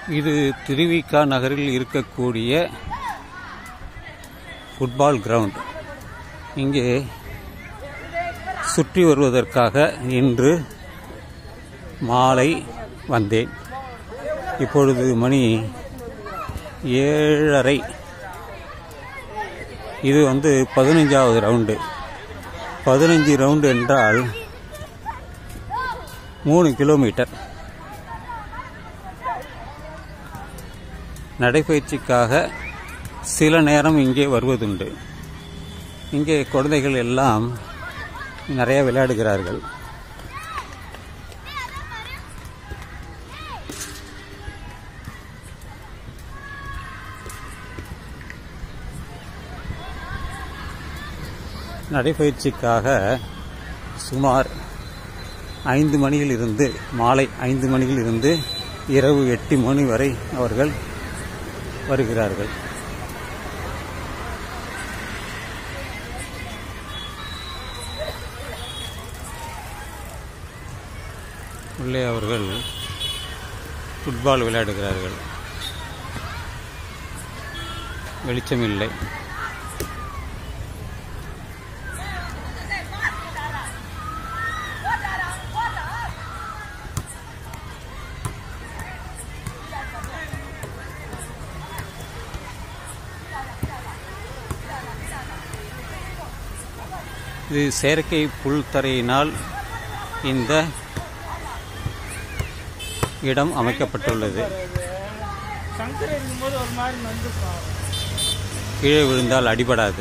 இது திருவிக்கா நகரில் இருக்கக்கூடிய ஃபுட்பால் கிரவுண்ட் இங்கே சுற்றி வருவதற்காக இன்று மாலை வந்தேன் இப்பொழுது மணி ஏழரை இது வந்து பதினஞ்சாவது ரவுண்டு பதினஞ்சு ரவுண்டு என்றால் மூணு கிலோமீட்டர் நடைப்பயிற்சிக்காக சில நேரம் இங்கே வருவதுண்டு இங்கே குழந்தைகள் எல்லாம் நிறைய விளையாடுகிறார்கள் நடைப்பயிற்சிக்காக சுமார் ஐந்து மணியில் இருந்து மாலை ஐந்து மணியில் இருந்து இரவு எட்டு மணி வரை அவர்கள் வருகிறார்கள் உள்ளே அவர்கள் ஃபுட்பால் விளையாடுகிறார்கள் வெளிச்சம் இல்லை இது செயற்கை புல் தரையினால் இந்த இடம் அமைக்கப்பட்டுள்ளது சங்கர் இருக்கும்போது ஒரு மாதிரி நொந்துப்பான் கீழே விழுந்தால் அடிபடாது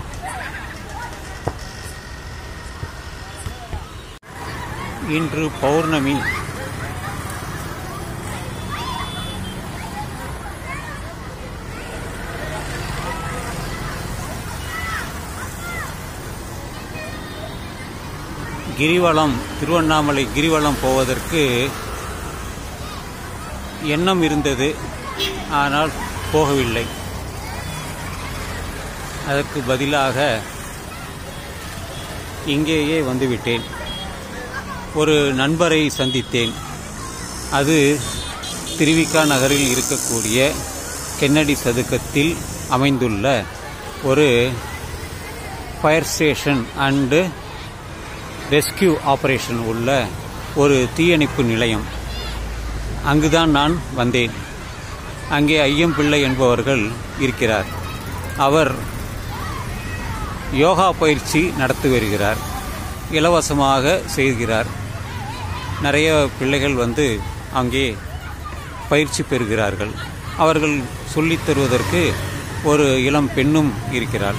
இன்று பௌர்ணமி கிரிவலம் திருவண்ணாமலை கிரிவலம் போவதற்கு எண்ணம் இருந்தது ஆனால் போகவில்லை அதற்கு பதிலாக இங்கேயே வந்துவிட்டேன் ஒரு நண்பரை சந்தித்தேன் அது திருவிக்கா நகரில் இருக்கக்கூடிய கென்னடி சதுக்கத்தில் அமைந்துள்ள ஒரு fire station and rescue operation உள்ள ஒரு தீயணைப்பு நிலையம் அங்குதான் நான் வந்தேன் அங்கே ஐயம் பிள்ளை என்பவர்கள் இருக்கிறார் அவர் யோகா பயிற்சி நடத்தி வருகிறார் இலவசமாக செய்கிறார் நிறைய பிள்ளைகள் வந்து அங்கே பயிற்சி பெறுகிறார்கள் அவர்கள் சொல்லித் தருவதற்கு ஒரு இளம் பெண்ணும் இருக்கிறார்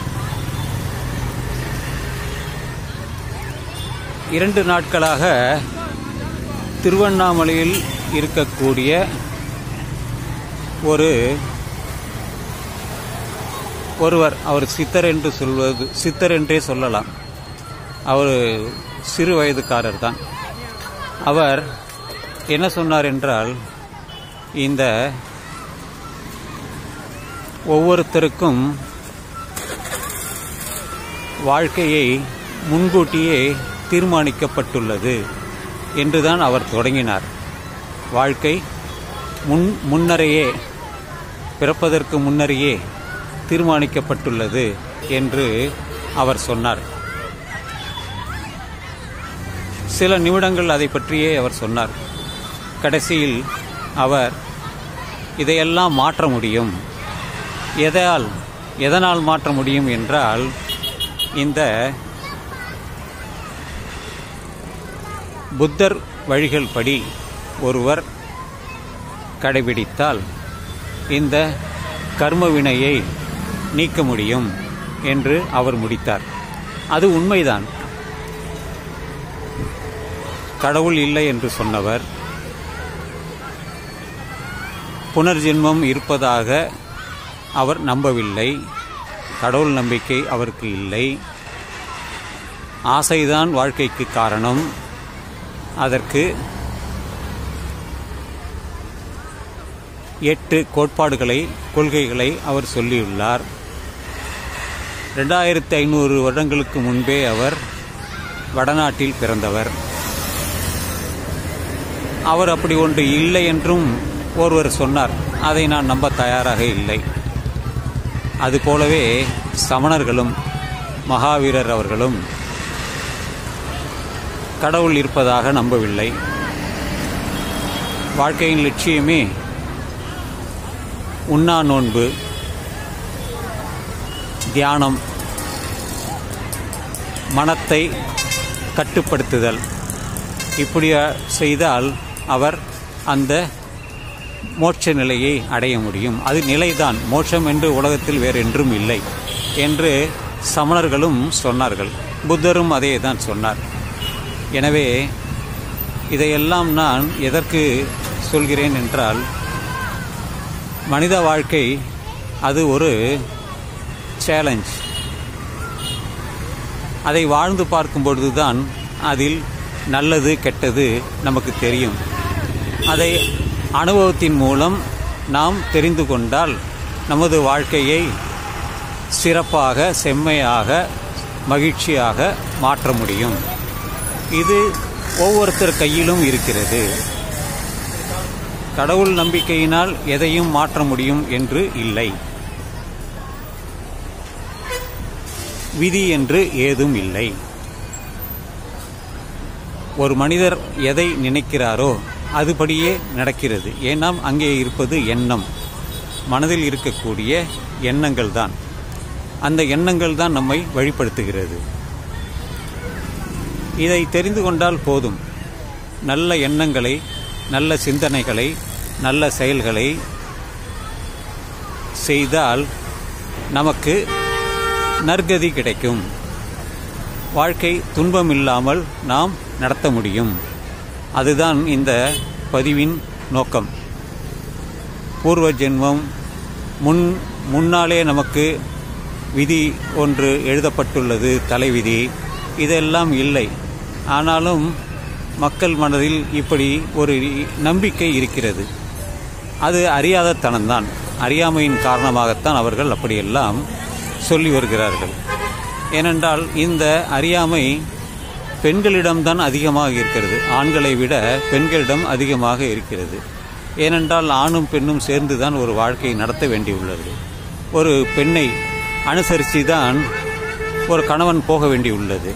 இரண்டு நாட்களாக திருவண்ணாமலையில் இருக்கக்கூடிய ஒரு ஒருவர் அவர் சித்தர் என்று சொல்வது சித்தர் என்றே சொல்லலாம் அவர் சிறு வயதுக்காரர் தான் அவர் என்ன சொன்னார் என்றால் இந்த ஒவ்வொருத்தருக்கும் வாழ்க்கையை முன்கூட்டியே தீர்மானிக்கப்பட்டுள்ளது என்றுதான் அவர் தொடங்கினார் வாழ்க்கை முன் முன்னரையே பிறப்பதற்கு முன்னரையே தீர்மானிக்கப்பட்டுள்ளது என்று அவர் சொன்னார் சில நிமிடங்கள் அதை பற்றியே அவர் சொன்னார் கடைசியில் அவர் இதையெல்லாம் மாற்ற முடியும் எதால் எதனால் மாற்ற முடியும் என்றால் இந்த புத்தர் வழிகள் படி ஒருவர் கடைபிடித்தால் இந்த கர்ம வினையை நீக்க முடியும் என்று அவர் முடித்தார் அது உண்மைதான் கடவுள் இல்லை என்று சொன்னவர் புனர்ஜென்மம் இருப்பதாக அவர் நம்பவில்லை கடவுள் நம்பிக்கை அவருக்கு இல்லை ஆசைதான் வாழ்க்கைக்கு காரணம் அதற்கு எட்டு கோட்பாடுகளை கொள்கைகளை அவர் சொல்லியுள்ளார் ரெண்டாயிரத்தி ஐநூறு வருடங்களுக்கு முன்பே அவர் வடநாட்டில் பிறந்தவர் அவர் அப்படி ஒன்று இல்லை என்றும் ஒருவர் சொன்னார் அதை நான் நம்ப தயாராக இல்லை அதுபோலவே சமணர்களும் மகாவீரர் அவர்களும் கடவுள் இருப்பதாக நம்பவில்லை வாழ்க்கையின் லட்சியமே உண்ணா நோன்பு தியானம் மனத்தை கட்டுப்படுத்துதல் இப்படி செய்தால் அவர் அந்த மோட்ச நிலையை அடைய முடியும் அது நிலைதான் மோட்சம் என்று உலகத்தில் வேறென்றும் இல்லை என்று சமணர்களும் சொன்னார்கள் புத்தரும் அதே தான் சொன்னார் எனவே இதையெல்லாம் நான் எதற்கு சொல்கிறேன் என்றால் மனித வாழ்க்கை அது ஒரு சேலஞ்ச் அதை வாழ்ந்து பார்க்கும் பொழுதுதான் அதில் நல்லது கெட்டது நமக்கு தெரியும் அதை அனுபவத்தின் மூலம் நாம் தெரிந்து கொண்டால் நமது வாழ்க்கையை சிறப்பாக செம்மையாக மகிழ்ச்சியாக மாற்ற முடியும் இது ஒவ்வொருத்தர் கையிலும் இருக்கிறது கடவுள் நம்பிக்கையினால் எதையும் மாற்ற முடியும் என்று இல்லை விதி என்று ஏதும் இல்லை ஒரு மனிதர் எதை நினைக்கிறாரோ அதுபடியே நடக்கிறது ஏன்னா அங்கே இருப்பது எண்ணம் மனதில் இருக்கக்கூடிய எண்ணங்கள் தான் அந்த எண்ணங்கள் தான் நம்மை வழிப்படுத்துகிறது இதை தெரிந்து கொண்டால் போதும் நல்ல எண்ணங்களை நல்ல சிந்தனைகளை நல்ல செயல்களை செய்தால் நமக்கு நற்கதி கிடைக்கும் வாழ்க்கை துன்பம் இல்லாமல் நாம் நடத்த முடியும் அதுதான் இந்த பதிவின் நோக்கம் பூர்வ ஜென்மம் முன் முன்னாலே நமக்கு விதி ஒன்று எழுதப்பட்டுள்ளது தலைவிதி இதெல்லாம் இல்லை ஆனாலும் மக்கள் மனதில் இப்படி ஒரு நம்பிக்கை இருக்கிறது அது அறியாத தனம்தான் அறியாமையின் காரணமாகத்தான் அவர்கள் அப்படியெல்லாம் சொல்லி வருகிறார்கள் ஏனென்றால் இந்த அறியாமை பெண்களிடம்தான் அதிகமாக இருக்கிறது ஆண்களை விட பெண்களிடம் அதிகமாக இருக்கிறது ஏனென்றால் ஆணும் பெண்ணும் சேர்ந்து தான் ஒரு வாழ்க்கையை நடத்த வேண்டியுள்ளது ஒரு பெண்ணை அனுசரித்து தான் ஒரு கணவன் போக வேண்டியுள்ளது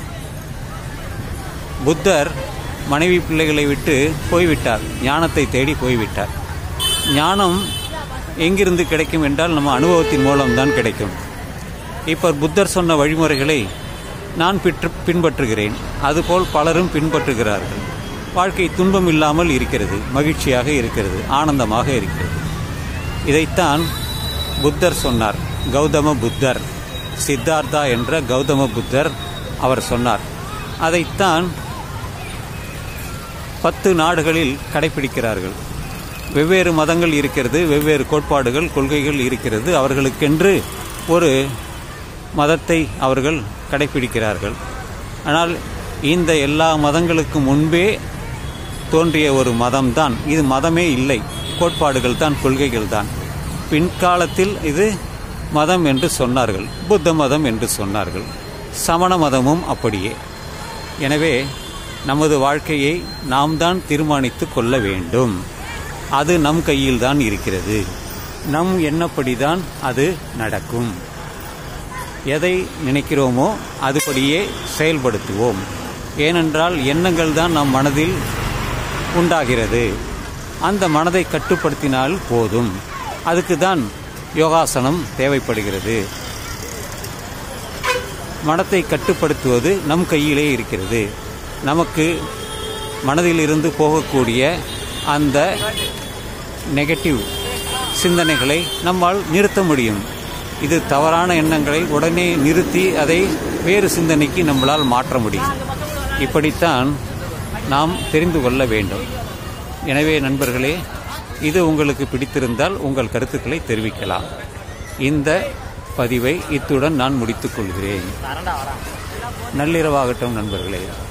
புத்தர் மனைவி பிள்ளைகளை விட்டு போய்விட்டார் ஞானத்தை தேடி போய்விட்டார் ஞானம் எங்கிருந்து கிடைக்கும் என்றால் நம்ம அனுபவத்தின் மூலம்தான் கிடைக்கும் இப்போ புத்தர் சொன்ன வழிமுறைகளை நான் பிற்று பின்பற்றுகிறேன் அதுபோல் பலரும் பின்பற்றுகிறார்கள் வாழ்க்கை துன்பம் இல்லாமல் இருக்கிறது மகிழ்ச்சியாக இருக்கிறது ஆனந்தமாக இருக்கிறது இதைத்தான் புத்தர் சொன்னார் கௌதம புத்தர் சித்தார்த்தா என்ற கௌதம புத்தர் அவர் சொன்னார் அதைத்தான் பத்து நாடுகளில் கடைபிடிக்கிறார்கள் வெவ்வேறு மதங்கள் இருக்கிறது வெவ்வேறு கோட்பாடுகள் கொள்கைகள் இருக்கிறது அவர்களுக்கென்று ஒரு மதத்தை அவர்கள் கடைபிடிக்கிறார்கள் ஆனால் இந்த எல்லா மதங்களுக்கு முன்பே தோன்றிய ஒரு மதம்தான் இது மதமே இல்லை கோட்பாடுகள் தான் கொள்கைகள் தான் பின்காலத்தில் இது மதம் என்று சொன்னார்கள் புத்த மதம் என்று சொன்னார்கள் சமண மதமும் அப்படியே எனவே நமது வாழ்க்கையை நாம் தான் தீர்மானித்து கொள்ள வேண்டும் அது நம் கையில் தான் இருக்கிறது நம் எண்ணப்படிதான் அது நடக்கும் எதை நினைக்கிறோமோ அதுபடியே செயல்படுத்துவோம் ஏனென்றால் எண்ணங்கள் தான் நம் மனதில் உண்டாகிறது அந்த மனதை கட்டுப்படுத்தினால் போதும் அதுக்கு தான் யோகாசனம் தேவைப்படுகிறது மனத்தை கட்டுப்படுத்துவது நம் கையிலே இருக்கிறது நமக்கு மனதில் இருந்து போகக்கூடிய அந்த நெகட்டிவ் சிந்தனைகளை நம்மால் நிறுத்த முடியும் இது தவறான எண்ணங்களை உடனே நிறுத்தி அதை வேறு சிந்தனைக்கு நம்மளால் மாற்ற முடியும் இப்படித்தான் நாம் தெரிந்து கொள்ள வேண்டும் எனவே நண்பர்களே இது உங்களுக்கு பிடித்திருந்தால் உங்கள் கருத்துக்களை தெரிவிக்கலாம் இந்த பதிவை இத்துடன் நான் முடித்துக் கொள்கிறேன் நள்ளிரவாகட்டும் நண்பர்களே